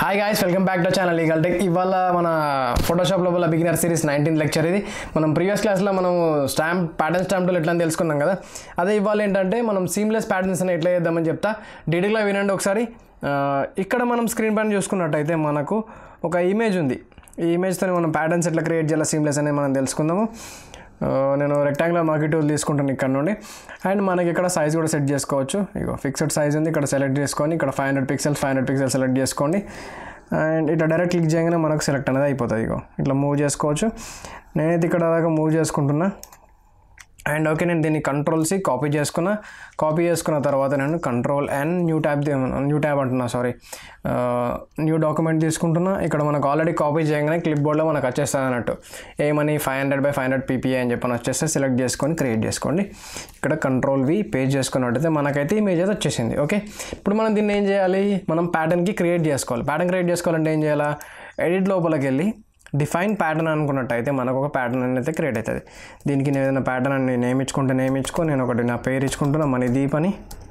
Hi guys welcome back to channel legal tech ఇవాళ మన Photoshop లోపల బిగినర్ సిరీస్ నైన్టీన్ లెక్చర్ ఇది మనం ప్రీవియస్ క్లాస్లో మనం స్టాంప్ ప్యాటర్న్ స్టాంప్ టూల్ ఎట్లా అని తెలుసుకున్నాం కదా అదే ఇవాళ ఏంటంటే మనం సీమ్లెస్ ప్యాటర్న్స్ అని ఎట్లా చేద్దామని చెప్తా డీటెయిల్గా వినండి ఒకసారి ఆ, ఇక్కడ మనం స్క్రీన్ పైన చూసుకున్నట్టయితే మనకు ఒక ఇమేజ్ ఉంది ఈ ఇమేజ్తో మనం ప్యాటర్న్స్ ఎట్లా క్రియేట్ చేయాలి సీమ్లెస్ అనేది మనం తెలుసుకుందాము ఆ, నేను రెక్టాంగులర్ మార్కెట్ టూల్ తీసుకుంటాను ఇక్కడ నుండి అండ్ మనకి ఇక్కడ సైజ్ కూడా సెట్ చేసుకోవచ్చు ఇగో ఫిక్స్డ్ సైజ్ ఉంది ఇక్కడ సెలెక్ట్ చేసుకొని ఇక్కడ five hundred pixels five hundred pixel select చేసుకోండి అండ్ ఇట్లా డైరెక్ట్ క్లిక్ చేయగానే మనకు సెలెక్ట్ అనేది అయిపోతుంది ఇగో ఇట్లా మూవ్ చేసుకోవచ్చు నేనైతే ఇక్కడ దాకా మూవ్ చేసుకుంటున్నా అండ్ ఓకే నేను దీన్ని కంట్రోల్ సి కాపీ చేసుకున్నా కాపీ చేసుకున్న తర్వాత నేను control and new tab new tab అంటున్నా సారీ న్యూ డాక్యుమెంట్ తీసుకుంటున్నా ఇక్కడ మనకు ఆల్రెడీ కాపీ చేయగానే క్లిప్ బోర్డ్లో మనకు వచ్చేస్తుంది అన్నట్టు ఏమని five hundred by five hundred PPI అని చెప్పని వచ్చేస్తే సెలెక్ట్ చేసుకొని క్రియేట్ చేసుకోండి ఇక్కడ కంట్రోల్ వి పేజ్ చేసుకున్నట్టయితే మనకైతే ఇమేజ్ అయితే వచ్చేసింది ఓకే ఇప్పుడు మనం దీన్ని ఏం చేయాలి మనం ప్యాటర్న్కి క్రియేట్ చేసుకోవాలి ప్యాటర్న్ క్రియేట్ చేసుకోవాలంటే ఏం చేయాలా ఎడిట్ లోపలికి వెళ్ళి డిఫైన్ ప్యాటర్న్ అనుకున్నట్టయితే మనకు ఒక ప్యాటర్న్ అనేది క్రియేట్ అవుతుంది దీనికి నేను ఏదైనా ప్యాటర్న్ అని నేమ్ ఇచ్చుకుంటే నేమ్ ఇచ్చుకో నేను ఒకటి నా పేరు ఇచ్చుకుంటున్నా మణిదీప్ అని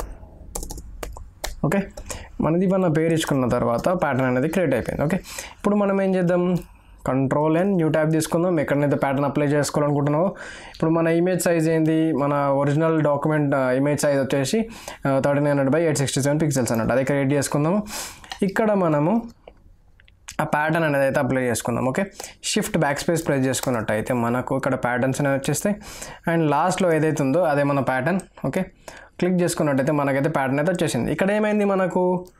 ఓకే మణిదీప్ అన్న పేరు ఇచ్చుకున్న తర్వాత ప్యాటర్న్ అనేది క్రియేట్ అయిపోయింది ఓకే ఇప్పుడు మనం ఏం చేద్దాం కంట్రోల్ అండ్ న్యూ ట్యాబ్ తీసుకుందాం ఎక్కడనైతే ప్యాటర్న్ అప్లై చేసుకోవాలనుకుంటున్నావో ఇప్పుడు మన ఇమేజ్ సైజ్ ఏంది మన ఒరిజినల్ డాక్యుమెంట్ ఇమేజ్ సైజ్ వచ్చేసి thirty nine hundred by eight sixty seven pixels అన్నట్టు అదే క్రియేట్ చేసుకుందాము ఇక్కడ మనము ఆ ప్యాటర్న్ అనేది అయితే అప్లై చేసుకుందాం okay shift backspace press చేసుకున్నట్టయితే మనకు ఇక్కడ ప్యాటర్న్స్ అనేవి వచ్చేస్తాయి అండ్ లాస్ట్లో ఏదైతే ఉందో అదే మన ప్యాటర్న్ ఓకే క్లిక్ చేసుకున్నట్టయితే మనకైతే ప్యాటర్న్ అయితే వచ్చేసింది ఇక్కడ ఏమైంది మనకు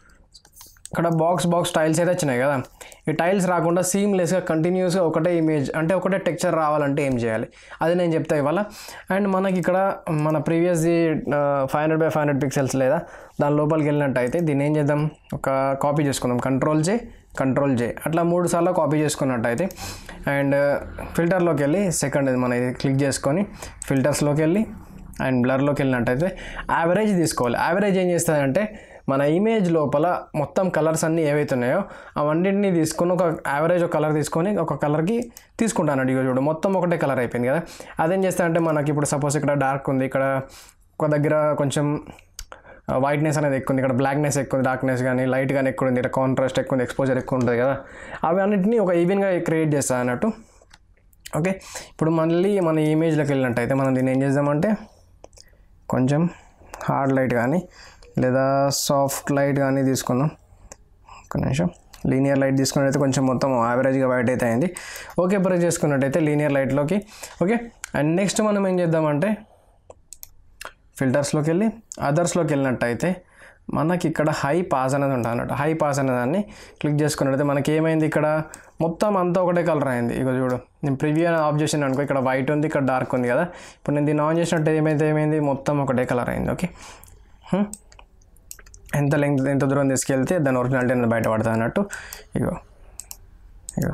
ఇక్కడ బాక్స్ బాక్స్ టైల్స్ అయితే వచ్చినాయి కదా ఈ టైల్స్ రాకుండా సీమ్లెస్గా కంటిన్యూస్గా ఒకటే ఇమేజ్ అంటే ఒకటే టెక్చర్ రావాలంటే ఏం చేయాలి అది నేను చెప్తా ఇవాళ అండ్ మనకి ఇక్కడ మన ప్రీవియస్ది five hundred by five hundred pixels లేదా దాని లోపలికి వెళ్ళినట్టయితే దీన్ని ఏం చేద్దాం ఒక కాపీ చేసుకుందాం కంట్రోల్ జే కంట్రోల్ జే అట్లా మూడు సార్లు కాపీ చేసుకున్నట్టయితే అండ్ ఫిల్టర్లోకి వెళ్ళి సెకండ్ ఇది మన ఇది క్లిక్ చేసుకొని ఫిల్టర్స్లోకి వెళ్ళి అండ్ బ్లర్లోకి వెళ్ళినట్టయితే యావరేజ్ తీసుకోవాలి యావరేజ్ ఏం చేస్తుందంటే మన ఇమేజ్ లోపల మొత్తం కలర్స్ అన్నీ ఏవైతే ఉన్నాయో అవన్నింటినీ తీసుకొని ఒక యావరేజ్ ఒక కలర్ తీసుకొని ఒక కలర్కి తీసుకుంటాను ఇక చూడు మొత్తం ఒకటే కలర్ అయిపోయింది కదా అదేం చేస్తానంటే మనకి ఇప్పుడు సపోజ్ ఇక్కడ డార్క్ ఉంది ఇక్కడ ఒక దగ్గర కొంచెం వైట్నెస్ అనేది ఎక్కువ ఉంది ఇక్కడ బ్లాక్నెస్ ఎక్కువ ఉంది డార్క్నెస్ కానీ లైట్ కానీ ఎక్కువ ఉంది ఇక్కడ కాంట్రాస్ట్ ఎక్కువ ఉంది ఎక్స్పోజర్ ఎక్కువ ఉంటుంది కదా అవి అన్నింటినీ ఒక ఈవెన్గా క్రియేట్ చేస్తాను అన్నట్టు ఓకే ఇప్పుడు మళ్ళీ మన ఇమేజ్లోకి వెళ్ళినట్టయితే మనం దీన్ని ఏం చేద్దామంటే కొంచెం హార్డ్ లైట్ కానీ లేదా సాఫ్ట్ లైట్ కానీ తీసుకుందాం ఒక నిమిషం లీనియర్ లైట్ తీసుకున్నట్టయితే కొంచెం మొత్తం యావరేజ్గా వైట్ అయితే అయింది ఓకే ప్రెస్ చేసుకున్నట్టయితే లీనియర్ లైట్లోకి ఓకే అండ్ నెక్స్ట్ మనం ఏం చేద్దామంటే ఫిల్టర్స్లోకి వెళ్ళి అదర్స్లోకి వెళ్ళినట్టయితే మనకి ఇక్కడ హై పాస్ అనేది ఉంటుంది అన్నట్టు హై పాస్ అనే దాన్ని క్లిక్ చేసుకున్నట్టయితే మనకి ఏమైంది ఇక్కడ మొత్తం అంతా ఒకటే కలర్ అయింది ఇక చూడు నేను ప్రివ్యూ ఆఫ్ చేసాను అనుకో ఇక్కడ వైట్ ఉంది ఇక్కడ డార్క్ ఉంది కదా ఇప్పుడు నేను దీన్ని ఆన్ చేసినట్టు ఏమైతే ఏమైంది మొత్తం ఒకటే కలర్ అయింది ఓకే హ్మ్. ఎంత లెంగ్త్ ఎంత దూరం తీసుకెళ్తే దాని ఒరిజినాలిటీ అనేది బయటపడుతుంది అన్నట్టు ఇగో ఇగో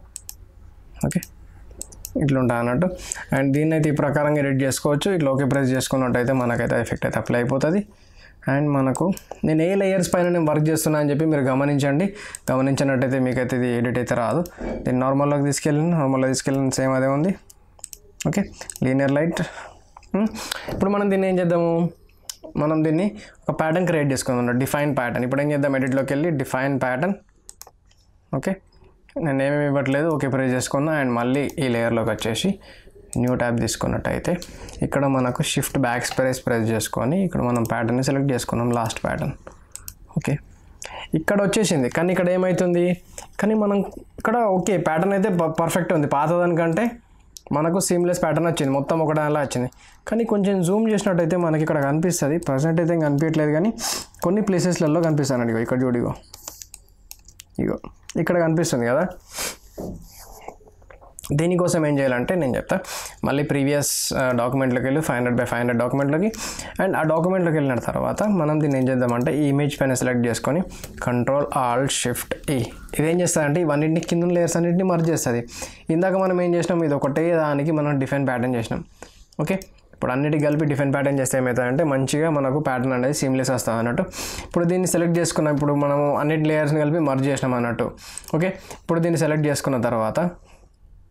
ఓకే ఇట్లా ఉంటుంది అన్నట్టు అండ్ దీన్ని అయితే ఈ ప్రకారంగా ఎడిట్ చేసుకోవచ్చు ఇట్లా ఓకే ప్రెస్ చేసుకున్నట్టయితే మనకైతే ఎఫెక్ట్ అయితే అప్లై అయిపోతుంది అండ్ మనకు నేను ఏ లేయర్స్ పైన నేను వర్క్ చేస్తున్నా అని చెప్పి మీరు గమనించండి గమనించినట్టయితే మీకైతే ఇది ఎడిట్ అయితే రాదు దీన్ని నార్మల్లోకి తీసుకెళ్ళిన నార్మల్గా తీసుకెళ్ళిన సేమ్ అదే ఉంది ఓకే లీనియర్ లైట్ ఇప్పుడు మనం దీన్ని ఏం చేద్దాము మనం దీన్ని ఒక ప్యాటర్న్ క్రియేట్ చేసుకుందాం డిఫైన్ ప్యాటర్న్ ఇప్పుడు ఏం చేద్దాం ఎడిట్లోకి వెళ్ళి డిఫైన్ ప్యాటర్న్ ఓకే నేను ఏమేమి ఇవ్వట్లేదు ఓకే ప్రెస్ చేసుకున్నా అండ్ మళ్ళీ ఈ లేయర్లోకి వచ్చేసి న్యూ ట్యాబ్ తీసుకున్నట్టయితే ఇక్కడ మనకు షిఫ్ట్ బ్యాక్ స్ప్రేస్ ప్రెస్ చేసుకొని ఇక్కడ మనం ప్యాటర్న్ని సెలెక్ట్ చేసుకున్నాం లాస్ట్ ప్యాటర్న్ ఓకే ఇక్కడ వచ్చేసింది కానీ ఇక్కడ ఏమవుతుంది కానీ మనం ఇక్కడ ఓకే ప్యాటర్న్ అయితే పర్ఫెక్ట్ ఉంది పాతదానికంటే మనకు సీమ్లెస్ ప్యాటర్న్ వచ్చింది మొత్తం ఒకటి అలా వచ్చింది కానీ కొంచెం జూమ్ చేసినట్టయితే మనకి ఇక్కడ కనిపిస్తుంది ప్రజెంట్ అయితే ఇంకా కనిపించట్లేదు కానీ కొన్ని ప్లేసెస్లలో కనిపిస్తాను ఇగో ఇక్కడ చూడు ఇగో ఇగో ఇక్కడ కనిపిస్తుంది కదా దీనికోసం ఏం చేయాలంటే నేను చెప్తా మళ్ళీ ప్రీవియస్ డాక్యుమెంట్లోకి వెళ్ళి five hundred by five hundred డాక్యుమెంట్లోకి అండ్ ఆ డాక్యుమెంట్లోకి వెళ్ళిన తర్వాత మనం దీన్ని ఏం చేద్దామంటే ఈ ఇమేజ్ పైన సెలెక్ట్ చేసుకొని కంట్రోల్ ఆల్ షిఫ్ట్ ఈ ఇదేం చేస్తుందంటే ఇవన్నింటిని కింద లేయర్స్ అన్నింటినీ మర్జ్ చేస్తుంది ఇందాక మనం ఏం చేసినాం ఇది ఒకటే దానికి మనం డిఫైన్ ప్యాటర్న్ చేసినాం ఓకే ఇప్పుడు అన్నిటికి కలిపి డిఫరెంట్ ప్యాటర్న్ చేస్తే ఏమవుతుందంటే మంచిగా మనకు ప్యాటర్న్ అనేది సీమ్లెస్ వస్తుంది అన్నట్టు ఇప్పుడు దీన్ని సెలెక్ట్ చేసుకున్న ఇప్పుడు మనం అన్నిటి లేయర్స్ని కలిపి మర్జ్ చేసినాం అన్నట్టు ఓకే ఇప్పుడు దీన్ని సెలెక్ట్ చేసుకున్న తర్వాత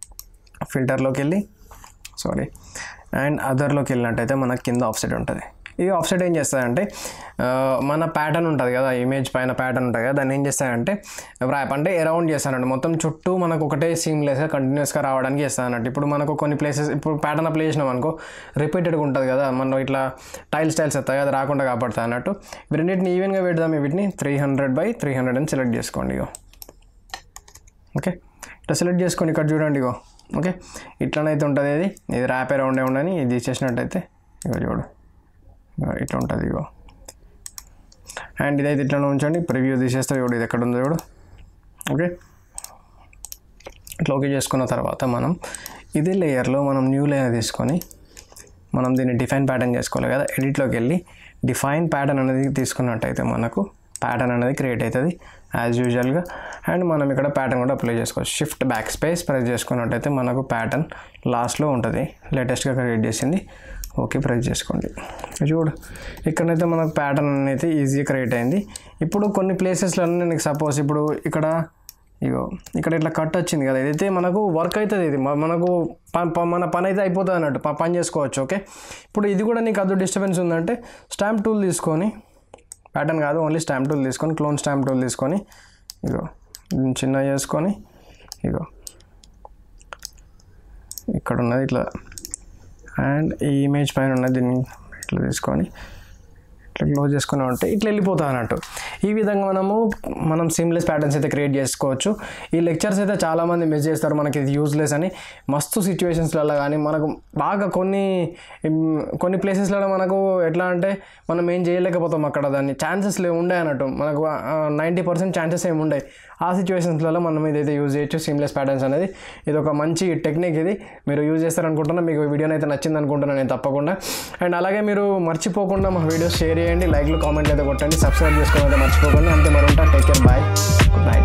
ఫిల్టర్లోకి వెళ్ళి సారీ అండ్ అదర్లోకి వెళ్ళినట్టయితే మనకి కింద ఆఫ్సెట్ ఉంటుంది ఇది ఆఫ్సెట్ ఏం చేస్తుందంటే ఆ, మన ప్యాటర్న్ ఉంటుంది కదా ఇమేజ్ పైన ప్యాటర్న్ ఉంటుంది కదా దాన్ని ఏం చేస్తానంటే ర్యాప్ అంటే అరౌండ్ చేస్తానండి మొత్తం చుట్టూ మనకు ఒకటే సీమ్లెస్గా కంటిన్యూస్గా రావడానికి చేస్తానంట ఇప్పుడు మనకు కొన్ని ప్లేసెస్ ఇప్పుడు ప్యాటర్న్ అప్లై చేసినాం అనుకో రిపీటెడ్గా ఉంటుంది కదా మనం ఇట్లా టైల్ స్టైల్స్ వస్తాయి అది రాకుండా కాపాడుతాయి అన్నట్టు ఇవి రెండింటిని ఈవెన్గా పెడదాం వీటిని three hundred by three hundred అని సెలెక్ట్ చేసుకోండి ఇగో ఓకే ఇట్లా సెలెక్ట్ చేసుకోండి ఇక్కడ చూడండి ఇగో ఓకే ఇట్లనైతే ఉంటుంది ఇది ఇది ర్యాప్ అరౌండే ఉండని ఇది తీసేసినట్టయితే ఇగో చూడు ఇగో ఇట్లా ఉంటుంది ఇగో అండ్ ఇదైతే ఇట్లా ఉంచండి ప్రివ్యూ తీసేస్తే చూడు ఇది ఎక్కడ ఉందో చూడు ఓకే ఇట్లా ఓకే చేసుకున్న తర్వాత మనం ఇదే లేయర్లో మనం న్యూ లేయర్ తీసుకొని మనం దీన్ని డిఫైన్ ప్యాటర్న్ చేసుకోవాలి కదా ఎడిట్లోకి వెళ్ళి డిఫైన్ ప్యాటర్న్ అనేది తీసుకున్నట్టయితే మనకు ప్యాటర్న్ అనేది క్రియేట్ అవుతుంది యాజ్ యూజువల్గా అండ్ మనం ఇక్కడ ప్యాటర్న్ కూడా అప్లై చేసుకోవచ్చు షిఫ్ట్ బ్యాక్ స్పేస్ ప్రెస్ చేసుకున్నట్టయితే మనకు ప్యాటర్న్ లాస్ట్లో ఉంటుంది లేటెస్ట్గా క్రియేట్ చేసింది ఓకే ప్రెస్ చేసుకోండి చూడు ఇక్కడైతే మనకు ప్యాటర్న్ అనేది ఈజీగా క్రియేట్ అయింది ఇప్పుడు కొన్ని ప్లేసెస్లో నేను సపోజ్ ఇప్పుడు ఇక్కడ ఇగో ఇక్కడ ఇట్లా కట్ వచ్చింది కదా ఇదైతే మనకు వర్క్ అవుతుంది ఇది మ- మనకు ప- ప- మన పని అయితే అయిపోతుంది అన్నట్టు ప- పని చేసుకోవచ్చు ఓకే ఇప్పుడు ఇది కూడా నీకు అదో డిస్టర్బెన్స్ ఉందంటే స్టాంప్ టూల్ తీసుకొని ప్యాటర్న్ కాదు ఓన్లీ స్టాంప్ టూల్ తీసుకొని క్లోన్ స్టాంప్ టూల్ తీసుకొని ఇగో దీన్ని చిన్న చేసుకొని ఇగో ఇక్కడ ఉన్నది ఇట్లా అండ్ ఈ ఇమేజ్ పైన ఉన్నది దీన్ని ఇట్లా తీసుకొని ఇట్లా క్లోజ్ చేసుకుని ఉంటే ఇట్లా వెళ్ళిపోతుంది అన్నట్టు ఈ విధంగా మనము మనం సిమ్లెస్ ప్యాటర్న్స్ అయితే క్రియేట్ చేసుకోవచ్చు ఈ లెక్చర్స్ అయితే చాలామంది మిస్ చేస్తారు మనకి ఇది యూజ్లెస్ అని మస్తు సిచ్యువేషన్స్లలో కానీ మనకు బాగా కొన్ని ఉమ్, కొన్ని ప్లేసెస్లలో మనకు ఎట్లా అంటే మనం ఏం చేయలేకపోతాం అక్కడ దాన్ని ఛాన్సెస్ లేవు ఉండే అన్నట్టు మనకు నైంటీ పర్సెంట్ ఛాన్సెస్ ఏమి ఉండే ఆ సిచ్యువేషన్స్లలో మనం ఇదైతే యూజ్ చేయొచ్చు సిమ్లెస్ ప్యాటర్న్స్ అనేది ఇది ఒక మంచి టెక్నిక్ ఇది మీరు యూజ్ చేస్తారనుకుంటున్నా మీకు వీడియోని అయితే నచ్చింది అనుకుంటున్నాను నేను తప్పకుండా అండ్ అలాగే మీరు మర్చిపోకుండా మా వీడియోస్ షేర్ చేయండి లైక్లు కామెంట్లు అయితే కొట్టండి సబ్స్క్రైబ్ చేసుకోవడం అయితే మర్చిపోకండి అంతే మరి ఉంటా take care bye good night